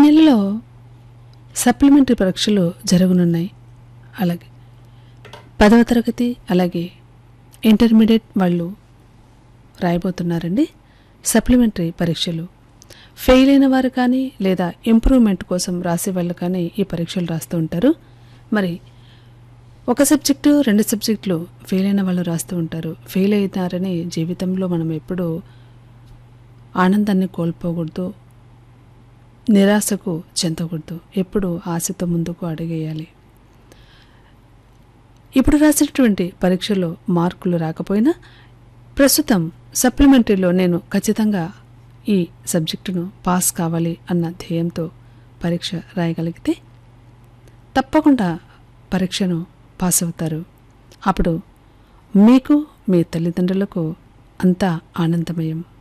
నెలలో సప్లిమెంటరీ పరీక్షలు జరగనున్నాయి అలాగే పదవ తరగతి అలాగే ఇంటర్మీడియట్ వాళ్ళు రాయబోతున్నారండి సప్లిమెంటరీ పరీక్షలు ఫెయిల్ అయిన వారు కానీ లేదా ఇంప్రూవ్మెంట్ కోసం రాసే వాళ్ళు కానీ ఈ పరీక్షలు రాస్తూ ఉంటారు మరి ఒక సబ్జెక్టు రెండు సబ్జెక్టులు ఫెయిల్ అయిన వాళ్ళు రాస్తూ ఉంటారు ఫెయిల్ అవుతారని జీవితంలో మనం ఎప్పుడూ ఆనందాన్ని కోల్పోకూడదు నిరాశకు చెందకూడదు ఎప్పుడు ఆశతో ముందుకు అడిగేయాలి ఇప్పుడు రాసినటువంటి పరీక్షలో మార్కులు రాకపోయినా ప్రస్తుతం సప్లిమెంటరీలో నేను ఖచ్చితంగా ఈ సబ్జెక్టును పాస్ కావాలి అన్న ధ్యేయంతో పరీక్ష రాయగలిగితే తప్పకుండా పరీక్షను పాస్ అవుతారు అప్పుడు మీకు మీ తల్లిదండ్రులకు అంతా ఆనందమయం